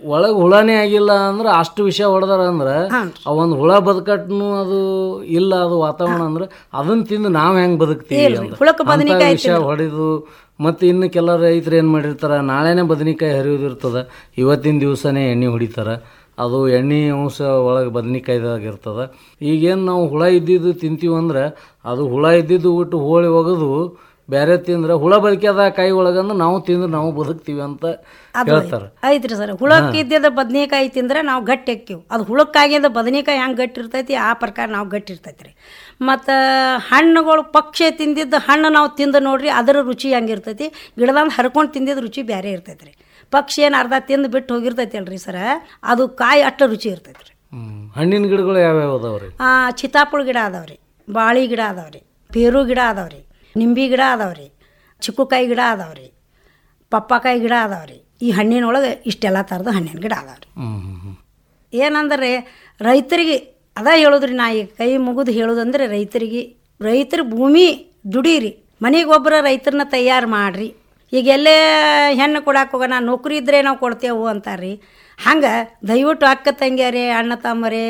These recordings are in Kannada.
ಒಳಗೆ ಹುಳನೇ ಆಗಿಲ್ಲ ಅಂದ್ರೆ ಅಷ್ಟು ವಿಷ ಹೊಡೆದಾರ ಅಂದ್ರೆ ಆ ಒಂದು ಹುಳ ಬದುಕಟ್ನು ಅದು ಇಲ್ಲ ಅದು ವಾತಾವರಣ ಅಂದ್ರೆ ಅದನ್ನ ತಿಂದು ನಾವ್ ಹೆಂಗ್ ಬದುಕ್ತೀವಿ ಅಂತ. ಹುಳಕ್ಕೆ ಅಂತ ಬದನೆಕಾಯಿ ವಿಷ ಹೊಡೆದು ಮತ್ತೆ ಇನ್ನು ಕೆಲ ರೈತರು ಏನು ಮಾಡಿರ್ತಾರ ನಾಳೆನೇ ಬದನೆಕಾಯಿ ಹರಿಯೋದಿರ್ತದ ಇವತ್ತಿನ ದಿವಸನೇ ಎಣ್ಣೆ ಹೊಡಿತಾರ ಅದು ಎಣ್ಣೆ ಅಂಶ ಒಳಗೆ ಬದನೆಕಾಯ್ದಾಗ ಇರ್ತದ ಈಗೇನು ನಾವು ಹುಳ ಇದ್ದಿದ್ದು ತಿಂತೀವಿ ಅಂದ್ರೆ ಅದು ಹುಳ ಇದ್ದಿದ್ದು ಬಿಟ್ಟು ಹೋಳಿ ಒಗೆದು ಬೇರೆ ತಿಂದ್ರೆ ಹುಳ ಬದುಕ್ಯದ ಕಾಯಿ ಒಳಗಂದ್ರೆ ನಾವು ತಿಂದ್ರೆ ನಾವು ಬದುಕ್ತೀವಿ ಅಂತ ಹೇಳ್ತಾರೆ ಐತ್ರಿ ಸರ್ ಹುಳಕ್ಕೆ ಇದ್ದಿದ್ದ ಬದನೆಕಾಯಿ ತಿಂದ್ರೆ ನಾವು ಗಟ್ಟಿ ಹಾಕಿವು ಅದು ಹುಳಕ್ಕಾಗಿಂದ ಬದನೆಕಾಯಿ ಹೆಂಗೆ ಗಟ್ಟಿ ಇರ್ತೈತಿ ಆ ಪ್ರಕಾರ ನಾವು ಗಟ್ಟಿ ಇರ್ತೈತಿ ರೀ ಮತ್ತು ಹಣ್ಣುಗಳು ಪಕ್ಷಿ ತಿಂದಿದ್ದ ಹಣ್ಣು ನಾವು ತಿಂದು ನೋಡ್ರಿ ಅದರ ರುಚಿ ಹೆಂಗಿರ್ತೈತಿ ಗಿಡದಂದು ಹರ್ಕೊಂಡು ತಿಂದಿದ್ದ ರುಚಿ ಬೇರೆ ಇರ್ತೈತಿ ರೀ ಪಕ್ಷಿ ಏನು ಅರ್ಧ ತಿಂದು ಬಿಟ್ಟು ಹೋಗಿರ್ತೈತಿ ಅಲ್ರಿ ಸರ ಅದು ಕಾಯಿ ಅಷ್ಟು ರುಚಿ ಇರ್ತೈತಿ ರೀ ಹ್ಮ್. ಹಣ್ಣಿನ ಗಿಡಗಳು ಯಾವ್ಯಾವ ಅದಾವ್ರಿ ಆ, ಚಿತ್ತಾಪುಳ ಗಿಡ ಅದಾವ್ರಿ ಬಾಳಿ ಗಿಡ ಅದಾವ್ರಿ ಪೇರು ಗಿಡ ಅದಾವ್ರಿ ನಿಂಬಿ ಗಿಡ ಅದಾವ್ರಿ ಚಿಕ್ಕುಕಾಯಿ ಗಿಡ ಅದಾವ್ರಿ ಪಪ್ಪಾಕಾಯಿ ಗಿಡ ಅದಾವ್ರಿ ಈ ಹಣ್ಣಿನೊಳಗೆ ಇಷ್ಟೆಲ್ಲ ಥರದ ಹಣ್ಣಿನ ಗಿಡ ಅದಾವ್ರಿ ಹ್ಮ್ ಹ್ಮ್ ಹ್ಮ್ ಏನಂದ್ರೆ ರೈತರಿಗೆ ಅದ ಹೇಳೋದ್ರಿ ನಾ ಈಗ ಕೈ ಮುಗಿದು ಹೇಳೋದಂದ್ರೆ ರೈತರಿಗೆ ರೈತರ ಭೂಮಿ ದುಡೀರಿ ಮನೆಗೆ ಒಬ್ಬರ ರೈತರನ್ನ ತಯಾರು ಮಾಡ್ರಿ ಈಗ ಎಲ್ಲೇ ಹೆಣ್ಣು ಕೊಡಕ್ಕೆ ಹೋಗೋಣ ನೌಕರಿ ಇದ್ರೆ ನಾವು ಕೊಡ್ತೇವು ಅಂತಾರ್ರಿ ಹಂಗೆ ದಯವಿಟ್ಟು ಅಕ್ಕ ತಂಗಿಯರೇ ಅಣ್ಣ ತಮ್ಮರೇ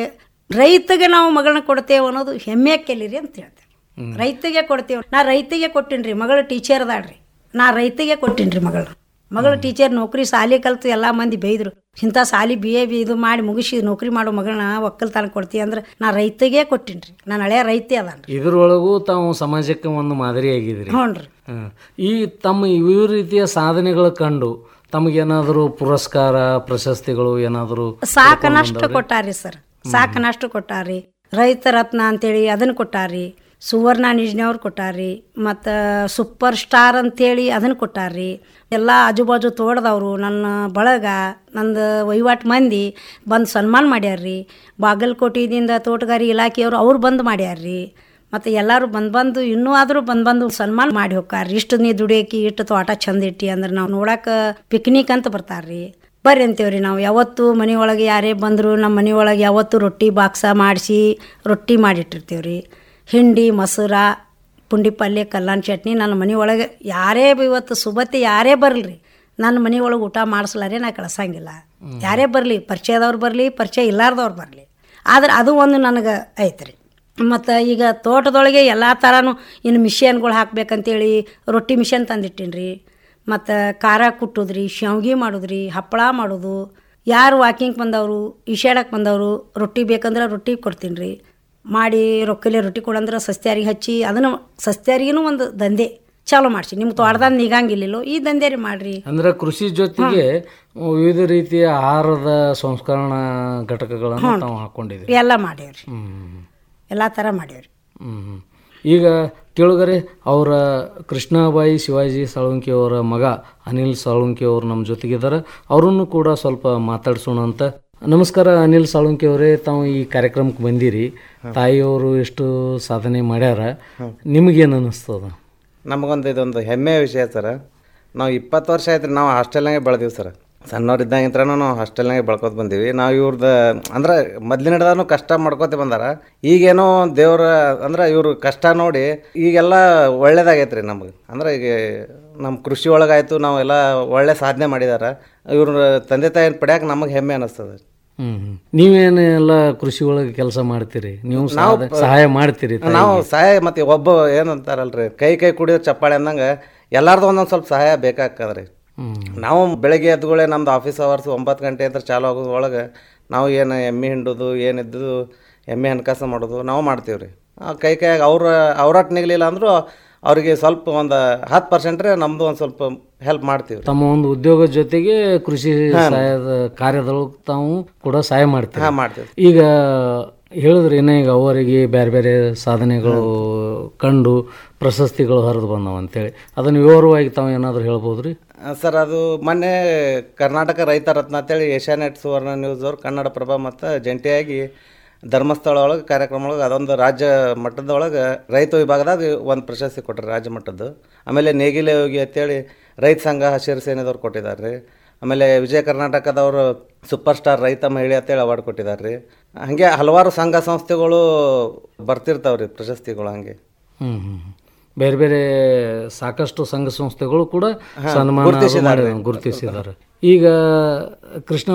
ರೈತಗೆ ನಾವು ಮಗಳನ್ನ ಕೊಡ್ತೇವೆ ಅನ್ನೋದು ಹೆಮ್ಮೆ ಕೆಲಿರಿ ಅಂತ ಹೇಳ್ತೇವೆ ರೈತಗೆ ಕೊಡ್ತೇವೆ ನಾ ರೈತಿಗೆ ಕೊಟ್ಟಿನ್ರಿ ಮಗಳು ಟೀಚರ್ ಅದಾಳ್ರಿ ನಾ ರೈತಿಗೆ ಕೊಟ್ಟಿನ್ರಿ ಮಗಳು ಮಗಳು ಟೀಚರ್ ನೌಕರಿ ಸಾಲಿ ಕಲ್ತು ಎಲ್ಲ ಮಂದಿ ಬೈದ್ರು ಇಂಥ ಸಾಲಿ ಬಿ ಎ ಬಿ ಇದು ಮಾಡಿ ಮುಗಿಸಿ ನೌಕರಿ ಮಾಡೋ ಮಗಳನ್ನ ಒಕ್ಕಲ್ತನ ಕೊಡ್ತೀವಿ ಅಂದ್ರೆ ನಾ ರೈತಿಗೆ ಕೊಟ್ಟಿನ್ರಿ ನಾನು ಹಳೆಯ ರೈತಿ ಅದಾನ್ರಿ ಇದ್ರೊಳಗೂ ತಾವು ಸಮಾಜಕ್ಕೆ ಒಂದು ಮಾದರಿ ಆಗಿದ್ರಿ ಹ್ಞೂ ರೀ ಹ್ಮ್. ಈ ತಮ್ಮ ವಿವಿಧ ರೀತಿಯ ಸಾಧನೆಗಳು ಕಂಡು ತಮಗೇನಾದರೂ ಪುರಸ್ಕಾರ ಪ್ರಶಸ್ತಿಗಳು ಏನಾದರೂ ಸಾಕನಷ್ಟು ಕೊಟ್ಟಾರಿ ಸರ್ ಸಾಕನಷ್ಟು ಕೊಟ್ಟಾರಿ ರೈತ ರತ್ನ ಅಂತೇಳಿ ಅದನ್ನು ಕೊಟ್ಟಾರಿ ಸುವರ್ಣ ನಿಜ್ನೆಯವ್ರು ಕೊಟ್ಟಾರಿ ಮತ್ತು ಸೂಪರ್ ಸ್ಟಾರ್ ಅಂತೇಳಿ ಅದನ್ನು ಕೊಟ್ಟಾರಿ ಎಲ್ಲ ಆಜುಬಾಜು ತೋಟದವರು ನನ್ನ ಬಳಗ ನಂದು ವಹಿವಾಟು ಮಂದಿ ಬಂದು ಸನ್ಮಾನ ಮಾಡ್ಯಾರ್ರಿ ಬಾಗಲಕೋಟೆಯಿಂದ ತೋಟಗಾರಿ ಇಲಾಖೆಯವರು ಅವ್ರು ಬಂದು ಮಾಡ್ಯಾರ್ರಿ ಮತ್ತು ಎಲ್ಲರೂ ಬಂದು ಬಂದು ಇನ್ನೂ ಆದರೂ ಬಂದು ಬಂದು ಸನ್ಮಾನ ಮಾಡಿ ಹೋಗ್ತಾರ್ರಿ ಇಷ್ಟು ನೀ ದುಡಿಯಕಿ ಇಷ್ಟು ತೋಟ ಚಂದ ಇಟ್ಟಿ ಅಂದ್ರೆ ನಾವು ನೋಡಕ್ಕೆ ಪಿಕ್ನಿಕ್ ಅಂತ ಬರ್ತಾರ್ರಿ ಬರ್ರಿ ಅಂತೀವ್ರಿ ನಾವು ಯಾವತ್ತು ಮನೆಯೊಳಗೆ ಯಾರೇ ಬಂದರು ನಮ್ಮ ಮನೆಯೊಳಗೆ ಯಾವತ್ತು ರೊಟ್ಟಿ ಬಾಕ್ಸ ಮಾಡಿಸಿ ರೊಟ್ಟಿ ಮಾಡಿಟ್ಟಿರ್ತೀವಿ ರೀ ಹಿಂಡಿ ಮೊಸರ ಪುಂಡಿ ಪಲ್ಯ ಕಲ್ಲಾನ್ ಚಟ್ನಿ ನನ್ನ ಮನೆಯೊಳಗೆ ಯಾರೇ ಬ- ಇವತ್ತು ಸುಬತ್ತಿ ಯಾರೇ ಬರಲ್ರಿ ನನ್ನ ಮನೆಯೊಳಗೆ ಊಟ ಮಾಡಿಸ್ಲಾರೆ ನಾ ಕಳ್ಸಂಗಿಲ್ಲ ಯಾರೇ ಬರಲಿ ಪರಿಚಯದವ್ರು ಬರಲಿ ಪರಿಚಯ ಇಲ್ಲಾರ್ದವ್ರು ಬರಲಿ ಆದ್ರೆ ಅದು ಒಂದು ನನಗೆ ಐತ್ರಿ ಮತ್ತು ಈಗ ತೋಟದೊಳಗೆ ಎಲ್ಲ ಥರನೂ ಇನ್ನು ಮಿಷನ್ಗಳು ಹಾಕ್ಬೇಕಂತೇಳಿ ರೊಟ್ಟಿ ಮಿಷನ್ ತಂದಿಟ್ಟೀನಿ ಮತ್ತು ಖಾರ ಕುಟ್ಟೋದ್ರಿ ಶಾವ್ಗೆ ಮಾಡೋದ್ರಿ ಹಪ್ಪಳ ಮಾಡೋದು ಯಾರು ವಾಕಿಂಗ್ ಬಂದವರು ಈಶಾಡಕ್ಕೆ ಬಂದವರು ರೊಟ್ಟಿ ಬೇಕಂದ್ರೆ ರೊಟ್ಟಿ ಕೊಡ್ತೀನಿ ರೀ ಮಾಡಿ ರೊಕ್ಕಲೆ ರೊಟ್ಟಿ ಕೊಡಂದ್ರೆ ಸಸ್ತ್ಯಾರಿಗೆ ಹಚ್ಚಿ ಅದನ್ನು ಸಸ್ತ್ಯಾರಿಗೂ ಒಂದು ದಂಧೆ ಚಾಲೂ ಮಾಡಿಸಿ ನಿಮ್ಮ ತೋಟದಾಗ ನಿಗಂಗಿಲ್ಲೋ ಈ ದಂಧೆ ರೀ ಮಾಡಿರಿ ಅಂದ್ರೆ ಕೃಷಿ ಜೊತೆಗೆ ವಿವಿಧ ರೀತಿಯ ಆಹಾರದ ಸಂಸ್ಕರಣಾ ಘಟಕಗಳನ್ನು ತಾವು ಹಾಕೊಂಡಿದ್ರಿ ಎಲ್ಲ ಮಾಡೇವ್ರಿ ಹ್ಮ್ ಎಲ್ಲ ಥರ ಮಾಡೇವ್ರಿ ಹ್ಮ್ ಹ್ಮ್. ಈಗ ಕೇಳುಗರೆ ಅವರ ಕೃಷ್ಣಾಬಾಯಿ ಶಿವಾಜಿ ಸಾಳುಂಕಿ ಅವರ ಮಗ ಅನಿಲ್ ಸಾಳುಂಕಿ ಅವರು ನಮ್ಮ ಜೊತೆಗಿದ್ದಾರೆ ಅವರನ್ನು ಕೂಡ ಸ್ವಲ್ಪ ಮಾತಾಡ್ಸೋಣ ಅಂತ ನಮಸ್ಕಾರ ಅನಿಲ್ ಸಾಳುಂಕಿ ಅವರೇ ತಾವು ಈ ಕಾರ್ಯಕ್ರಮಕ್ಕೆ ಬಂದಿರಿ ತಾಯಿಯವರು ಎಷ್ಟು ಸಾಧನೆ ಮಾಡ್ಯಾರ ನಿಮಗೇನು ಅನ್ನಿಸ್ತದ ನಮಗೊಂದು ಇದೊಂದು ಹೆಮ್ಮೆಯ ವಿಷಯ ಸರ್ ನಾವು ಇಪ್ಪತ್ತು ವರ್ಷ ಆಯ್ತು ನಾವು ಹಾಸ್ಟೆಲ್ನಾಗೆ ಬೆಳೆದೀವಿ ಸರ್ ಸಣ್ಣವ್ರಿದ್ದಾಗಿಂತ್ರನೂ ನಾವು ಹಾಸ್ಟೆಲ್ನಾಗೆ ಬೆಳ್ಕೊತ ಬಂದೀವಿ ನಾವು ಇವ್ರದ್ದು ಅಂದ್ರೆ ಮೊದ್ಲಿನ ಹಿಡ್ದಾನು ಕಷ್ಟ ಮಾಡ್ಕೋತ ಬಂದಾರ ಈಗೇನೋ ದೇವ್ರ ಅಂದ್ರೆ ಇವ್ರ ಕಷ್ಟ ನೋಡಿ ಈಗೆಲ್ಲ ಒಳ್ಳೇದಾಗೈತೆ ರೀ ನಮಗೆ ಅಂದ್ರೆ ಈಗ ನಮ್ಮ ಕೃಷಿ ಒಳಗಾಯ್ತು ನಾವೆಲ್ಲ ಒಳ್ಳೆ ಸಾಧನೆ ಮಾಡಿದಾರ ಇವ್ರ ತಂದೆ ತಾಯಿನ ಪಡ್ಯಾಕ ನಮಗೆ ಹೆಮ್ಮೆ ಅನ್ನಿಸ್ತದೆ ಹ್ಮ್ ಹ್ಮ್. ನೀವೇನು ಎಲ್ಲ ಕೃಷಿ ಒಳಗೆ ಕೆಲಸ ಮಾಡ್ತೀರಿ ನೀವು ಸಾಧ- ಸಹಾಯ ಮಾಡ್ತೀರಿ ತಾಯಿಗೆ? ನಾವು ಸಹಾಯ ಮತ್ತೆ ಒಬ್ಬ ಏನಂತಾರಲ್ರಿ ಕೈ ಕೈ ಕುಡಿಯೋ ಚಪ್ಪಾಳೆ ಅಂದಂಗೆ ಎಲ್ಲಾರ್ದು ಒಂದೊಂದು ಸ್ವಲ್ಪ ಸಹಾಯ ಬೇಕಾಗ್ತದ್ರಿ ಹ್ಮ್ ನಾವು ಬೆಳಗ್ಗೆ ಎದ್ದುಗಳೇ ನಮ್ದು ಆಫೀಸ್ ಅವರ್ಸ್ ಒಂಬತ್ತು ಗಂಟೆ ಅಂತ ಚಾಲು ಆಗೋದು ಒಳಗೆ ನಾವು ಏನು ಎಮ್ಮೆ ಹಿಂಡೋದು ಏನಿದ್ದು ಎಮ್ಮೆ ಹಣಕಾಸು ಮಾಡೋದು ನಾವು ಮಾಡ್ತೀವಿ ರೀ ಕೈ ಕೈಯಾಗ ಅವ್ರ ಅವ್ರಾಟ್ ನಿಗಲಿಲ್ಲ ಅಂದರೂ ಅವ್ರಿಗೆ ಸ್ವಲ್ಪ ಒಂದು ಹತ್ತು ಪರ್ಸೆಂಟ್ರೆ ನಮ್ಮದು ಒಂದು ಸ್ವಲ್ಪ ಹೆಲ್ಪ್ ಮಾಡ್ತೀವಿ ತಮ್ಮ ಒಂದು ಉದ್ಯೋಗದ ಜೊತೆಗೆ ಕೃಷಿ ಸಹಾಯದ ಕಾರ್ಯದೊಳಗೆ ತಾವು ಕೂಡ ಸಹಾಯ ಮಾಡ್ತೀರಿ ಹಾಂ ಮಾಡ್ತೀವಿ ಈಗ ಹೇಳಿದ್ರಿ ಏನೇ ಈಗ ಅವರಿಗೆ ಬೇರೆ ಬೇರೆ ಸಾಧನೆಗಳು ಕಂಡು ಪ್ರಶಸ್ತಿಗಳು ಹರಿದು ಬಂದವ ಅಂತೇಳಿ ಅದನ್ನು ವಿವರವಾಗಿ ತಾವು ಏನಾದರೂ ಹೇಳ್ಬೋದ್ರಿ ಸರ್ ಅದು ಮೊನ್ನೆ ಕರ್ನಾಟಕ ರೈತ ರತ್ನ ಅಂತೇಳಿ ಏಷ್ಯಾನೆಟ್ ಸುವರ್ಣ ನ್ಯೂಸ್ ಅವ್ರು ಕನ್ನಡ ಪ್ರಭ ಮತ್ತು ಜಂಟಿಯಾಗಿ ಧರ್ಮಸ್ಥಳ ಒಳಗೆ ಕಾರ್ಯಕ್ರಮ ಒಳಗೆ ಅದೊಂದು ರಾಜ್ಯ ಮಟ್ಟದೊಳಗೆ ರೈತ ವಿಭಾಗದಾಗ ಒಂದು ಪ್ರಶಸ್ತಿ ಕೊಟ್ಟರು ರಾಜ್ಯ ಮಟ್ಟದ್ದು ಆಮೇಲೆ ನೇಗಿಲೆ ಯೋಗಿ ಅಂತೇಳಿ ರೈತ ಸಂಘ ಹಸಿರು ಸೇನೆದವ್ರು ಕೊಟ್ಟಿದ್ದಾರೆ ರೀ ಆಮೇಲೆ ವಿಜಯ ಕರ್ನಾಟಕದವರು ಸೂಪರ್ ಸ್ಟಾರ್ ರೈತ ಮಹಿಳೆ ಅಂತೇಳಿ ಅವಾರ್ಡ್ ಕೊಟ್ಟಿದ್ದಾರೆ ರೀ ಹಾಗೆ ಹಲವಾರು ಸಂಘ ಸಂಸ್ಥೆಗಳು ಬರ್ತಿರ್ತಾವ್ರಿ ಪ್ರಶಸ್ತಿಗಳು ಹಂಗೆ ಹ್ಮ್ ಹ್ಮ್ ಹ್ಮ್. ಬೇರೆ ಬೇರೆ ಸಾಕಷ್ಟು ಸಂಘ ಸಂಸ್ಥೆಗಳು ಕೂಡ ಸನ್ಮಾನ ಅದು ಮಾಡಿ- ಗುರುತಿಸಿದ್ದಾರೆ ಈಗ ಕೃಷ್ಣ